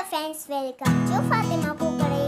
Friends welcome to Fathima Pookkadai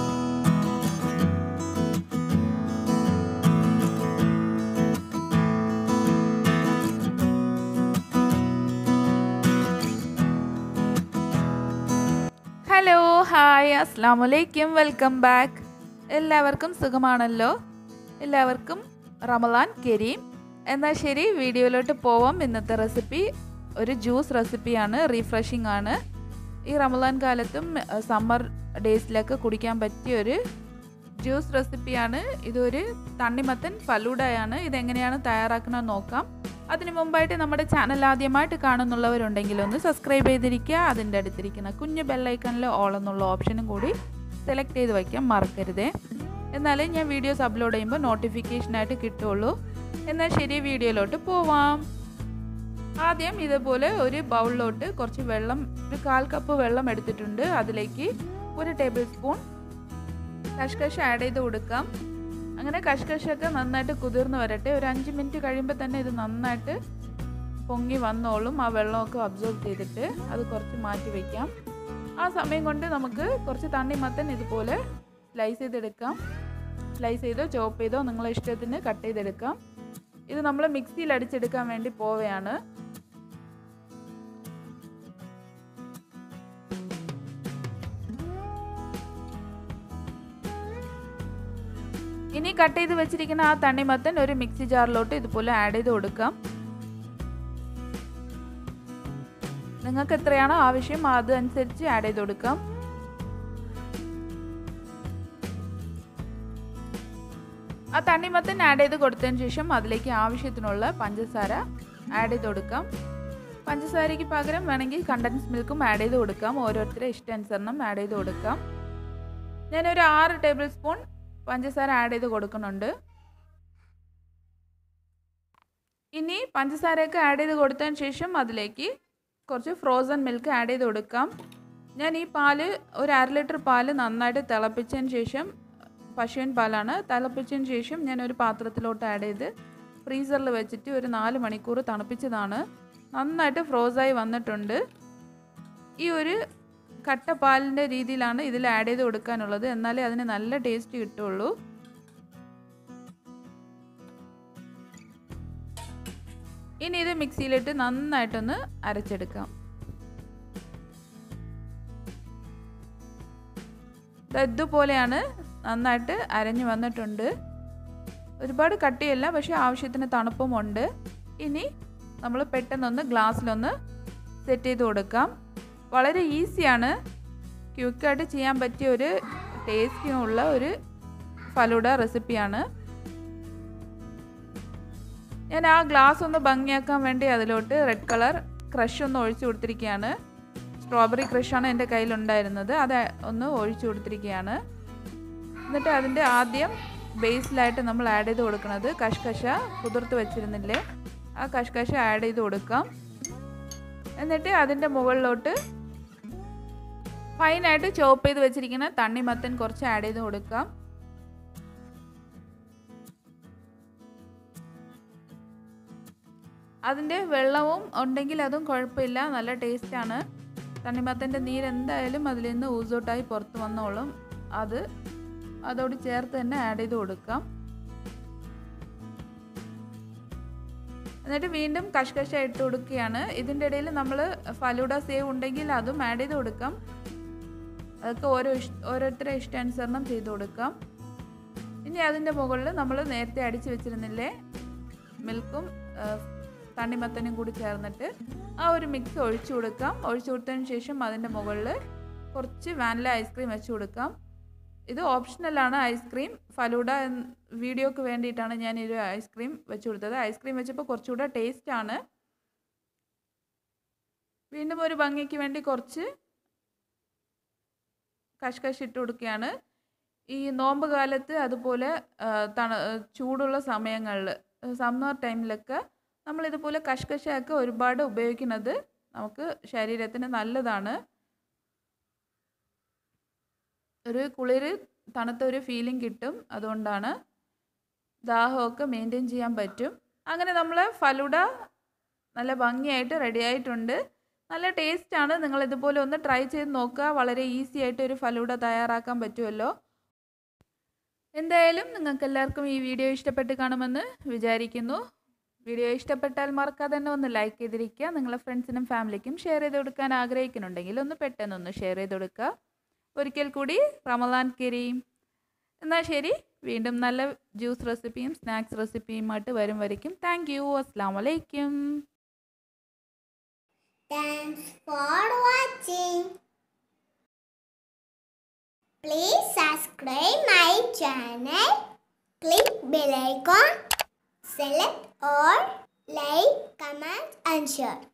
hello hi അസ്സാം വലൈക്കും welcome back എല്ലാവർക്കും സുഖമാണല്ലോ എല്ലാവർക്കും റമലാൻ കരീം എന്നാൽ ശരി വീഡിയോയിലോട്ട് പോവാം ഇന്നത്തെ റെസിപ്പി ഒരു ജ്യൂസ് റെസിപ്പിയാണ് റീഫ്രഷിംഗ് ആണ് ഈ റമലാൻ കാലത്തും സമ്മർ ഡേയ്സിലൊക്കെ കുടിക്കാൻ പറ്റിയ ഒരു ജ്യൂസ് റെസിപ്പിയാണ് ഇതൊരു തണ്ണിമത്തൻ ഫലൂഡയാണ് ഇതെങ്ങനെയാണ് തയ്യാറാക്കുന്നത് നോക്കാം അതിന് മുമ്പായിട്ട് നമ്മുടെ ചാനൽ ആദ്യമായിട്ട് കാണുന്നുള്ളവരുണ്ടെങ്കിൽ ഒന്ന് സബ്സ്ക്രൈബ് ചെയ്തിരിക്കുക അതിൻ്റെ അടുത്തിരിക്കുന്ന കുഞ്ഞു ബെല്ലൈക്കണിൽ ഓൾ എന്നുള്ള ഓപ്ഷനും കൂടി സെലക്ട് ചെയ്ത് വയ്ക്കാൻ മറക്കരുതേ എന്നാലേ ഞാൻ വീഡിയോസ് അപ്ലോഡ് ചെയ്യുമ്പോൾ നോട്ടിഫിക്കേഷനായിട്ട് കിട്ടുള്ളൂ എന്നാൽ ശരി വീഡിയോയിലോട്ട് പോവാം ആദ്യം ഇതുപോലെ ഒരു ബൗളിലോട്ട് കുറച്ച് വെള്ളം ഒരു കാൽ കപ്പ് വെള്ളം എടുത്തിട്ടുണ്ട് അതിലേക്ക് ഒരു ടേബിൾ സ്പൂൺ കഷ്കഷ് ആഡ് ചെയ്ത് കൊടുക്കാം അങ്ങനെ കഷ്കഷൊക്കെ നന്നായിട്ട് കുതിർന്ന് വരട്ടെ ഒരു അഞ്ച് മിനിറ്റ് കഴിയുമ്പോൾ തന്നെ ഇത് നന്നായിട്ട് പൊങ്ങി വന്നോളും ആ വെള്ളമൊക്കെ അബ്സോർബ് ചെയ്തിട്ട് അത് കുറച്ച് മാറ്റി വയ്ക്കാം ആ സമയം കൊണ്ട് നമുക്ക് കുറച്ച് തണ്ണിമത്തൻ ഇതുപോലെ സ്ലൈസ് ചെയ്തെടുക്കാം സ്ലൈസ് ചെയ്തോ ചോപ്പ് ചെയ്തോ നിങ്ങളെ ഇഷ്ടത്തിന് കട്ട് ചെയ്തെടുക്കാം ഇത് നമ്മൾ മിക്സിയിൽ അടിച്ചെടുക്കാൻ വേണ്ടി പോവുകയാണ് ഇനി കട്ട് ചെയ്ത് വെച്ചിരിക്കുന്ന ആ തണ്ണിമത്തൻ ഒരു മിക്സി ജാറിലോട്ട് ഇതുപോലെ ആഡ് ചെയ്ത് കൊടുക്കാം നിങ്ങൾക്ക് എത്രയാണോ ആവശ്യം അതനുസരിച്ച് ആഡ് ചെയ്ത് കൊടുക്കാം ആ തണ്ണിമത്തൻ ആഡ് ചെയ്ത് കൊടുത്തതിന് ശേഷം അതിലേക്ക് ആവശ്യത്തിനുള്ള പഞ്ചസാര ആഡ് ചെയ്ത് കൊടുക്കാം പഞ്ചസാരയ്ക്ക് പകരം വേണമെങ്കിൽ കണ്ടൻസ് മിൽക്കും ആഡ് ചെയ്ത് കൊടുക്കാം ഓരോരുത്തരുടെ ഇഷ്ടാനുസരണം ആഡ് ചെയ്ത് കൊടുക്കാം ഞാനൊരു ആറ് ടേബിൾ സ്പൂൺ പഞ്ചസാര ആഡ് ചെയ്ത് കൊടുക്കുന്നുണ്ട് ഇനി പഞ്ചസാരയൊക്കെ ആഡ് ചെയ്ത് കൊടുത്തതിന് ശേഷം അതിലേക്ക് കുറച്ച് ഫ്രോസൺ മിൽക്ക് ആഡ് ചെയ്ത് കൊടുക്കാം ഞാൻ ഈ പാല് ഒരു അര ലിറ്റർ പാല് നന്നായിട്ട് തിളപ്പിച്ചതിന് ശേഷം പശുവിൻ പാലാണ് തിളപ്പിച്ചതിന് ശേഷം ഞാൻ ഒരു പാത്രത്തിലോട്ട് ആഡ് ചെയ്ത് ഫ്രീസറിൽ വെച്ചിട്ട് ഒരു നാല് മണിക്കൂർ തണുപ്പിച്ചതാണ് നന്നായിട്ട് ഫ്രോസായി വന്നിട്ടുണ്ട് ഈ ഒരു കട്ട പാലിൻ്റെ രീതിയിലാണ് ഇതിൽ ആഡ് ചെയ്ത് കൊടുക്കാനുള്ളത് എന്നാലേ അതിന് നല്ല ടേസ്റ്റ് കിട്ടുള്ളൂ ഇനി ഇത് മിക്സിയിലിട്ട് നന്നായിട്ടൊന്ന് അരച്ചെടുക്കാം ഇതുപോലെയാണ് നന്നായിട്ട് അരഞ്ഞു വന്നിട്ടുണ്ട് ഒരുപാട് കട്ടിയല്ല പക്ഷേ ആവശ്യത്തിന് തണുപ്പുമുണ്ട് ഇനി നമ്മൾ പെട്ടെന്നൊന്ന് ഗ്ലാസ്സിലൊന്ന് സെറ്റ് ചെയ്ത് കൊടുക്കാം വളരെ ഈസിയാണ് ക്വിക്കായിട്ട് ചെയ്യാൻ പറ്റിയ ഒരു ടേസ്റ്റിയുള്ള ഒരു ഫലൂഡ റെസിപ്പിയാണ് ഞാൻ ആ ഗ്ലാസ് ഒന്ന് ഭംഗിയാക്കാൻ വേണ്ടി അതിലോട്ട് റെഡ് കളർ ക്രഷ് ഒന്ന് ഒഴിച്ചു കൊടുത്തിരിക്കുകയാണ് സ്ട്രോബെറി ക്രഷാണ് എൻ്റെ കയ്യിലുണ്ടായിരുന്നത് അത് ഒന്ന് ഒഴിച്ചു കൊടുത്തിരിക്കുകയാണ് എന്നിട്ട് അതിൻ്റെ ആദ്യം ബേസിലായിട്ട് നമ്മൾ ആഡ് ചെയ്ത് കൊടുക്കുന്നത് കഷ്കശ കുതിർത്ത് വെച്ചിരുന്നില്ലേ ആ കഷ്കശ ആഡ് ചെയ്ത് കൊടുക്കാം എന്നിട്ട് അതിൻ്റെ മുകളിലോട്ട് ഫൈനായിട്ട് ചോപ്പ് ചെയ്ത് വെച്ചിരിക്കുന്ന തണ്ണിമത്തൻ കുറച്ച് ആഡ് ചെയ്ത് കൊടുക്കാം അതിൻ്റെ വെള്ളവും ഉണ്ടെങ്കിൽ അതും കുഴപ്പമില്ല നല്ല ടേസ്റ്റാണ് തണ്ണിമത്തൻ്റെ നീര് എന്തായാലും അതിൽ നിന്ന് ഊസോട്ടായി പുറത്ത് വന്നോളും അത് അതോട് ചേർത്ത് തന്നെ ആഡ് ചെയ്ത് കൊടുക്കാം എന്നിട്ട് വീണ്ടും കഷ്കശ ഇട്ട് കൊടുക്കുകയാണ് ഇതിൻ്റെ ഇടയിൽ നമ്മൾ ഫലൂഡ സേവ് ഉണ്ടെങ്കിൽ അതും ആഡ് ചെയ്ത് കൊടുക്കാം അതൊക്കെ ഓരോ ഇഷ് ഓരോരുത്തരുടെ ഇഷ്ടാനുസരണം ചെയ്ത് കൊടുക്കാം ഇനി അതിൻ്റെ മുകളിൽ നമ്മൾ നേരത്തെ അടിച്ച് വെച്ചിരുന്നില്ലേ മിൽക്കും തണ്ണിമത്തനും കൂടി ചേർന്നിട്ട് ആ ഒരു മിക്സ് ഒഴിച്ചു കൊടുക്കാം ഒഴിച്ചു കൊടുത്തതിന് ശേഷം അതിൻ്റെ മുകളിൽ കുറച്ച് വാനില ഐസ്ക്രീം വെച്ച് കൊടുക്കാം ഇത് ഓപ്ഷണലാണ് ഐസ്ക്രീം ഫലൂഡ വീഡിയോക്ക് വേണ്ടിയിട്ടാണ് ഞാൻ ഈ ഒരു ഐസ്ക്രീം വെച്ച് കൊടുത്തത് ഐസ്ക്രീം വെച്ചപ്പോൾ കുറച്ചുകൂടെ ടേസ്റ്റാണ് വീണ്ടും ഒരു ഭംഗിക്ക് വേണ്ടി കുറച്ച് കഷ്കഷ് ഇട്ട് കൊടുക്കുകയാണ് ഈ നോമ്പ് കാലത്ത് അതുപോലെ തണ ചൂടുള്ള സമയങ്ങളിൽ സമ്മർ ടൈമിലൊക്കെ നമ്മൾ ഇതുപോലെ കഷ്കശയൊക്കെ ഒരുപാട് ഉപയോഗിക്കുന്നത് നമുക്ക് ശരീരത്തിന് നല്ലതാണ് ഒരു കുളിര് തണുത്ത ഒരു ഫീലിംഗ് കിട്ടും അതുകൊണ്ടാണ് ദാഹമൊക്കെ മെയിൻറ്റെയിൻ ചെയ്യാൻ പറ്റും അങ്ങനെ നമ്മൾ ഫലുഡ നല്ല ഭംഗിയായിട്ട് റെഡി ആയിട്ടുണ്ട് നല്ല ടേസ്റ്റാണ് നിങ്ങൾ ഇതുപോലെ ഒന്ന് ട്രൈ ചെയ്ത് നോക്കുക വളരെ ഈസി ആയിട്ട് ഒരു ഫലൂഡ തയ്യാറാക്കാൻ പറ്റുമല്ലോ എന്തായാലും നിങ്ങൾക്ക് എല്ലാവർക്കും ഈ വീഡിയോ ഇഷ്ടപ്പെട്ട് കാണുമെന്ന് വിചാരിക്കുന്നു വീഡിയോ ഇഷ്ടപ്പെട്ടാൽ മറക്കാതെ തന്നെ ഒന്ന് ലൈക്ക് ചെയ്തിരിക്കുക നിങ്ങളെ ഫ്രണ്ട്സിനും ഫാമിലിക്കും ഷെയർ ചെയ്ത് കൊടുക്കാൻ ആഗ്രഹിക്കുന്നുണ്ടെങ്കിൽ ഒന്ന് പെട്ടെന്ന് ഒന്ന് ഷെയർ ചെയ്ത് കൊടുക്കുക ഒരിക്കൽ കൂടി റമലാൻ കരീം എന്നാൽ ശരി വീണ്ടും നല്ല ജ്യൂസ് റെസിപ്പിയും സ്നാക്സ് റെസിപ്പിയുമായിട്ട് വരും വരയ്ക്കും താങ്ക് യു അസ്സാം വലൈക്കും Thanks for watching. Please subscribe my channel. Click bell icon. Select all, like, comment and share.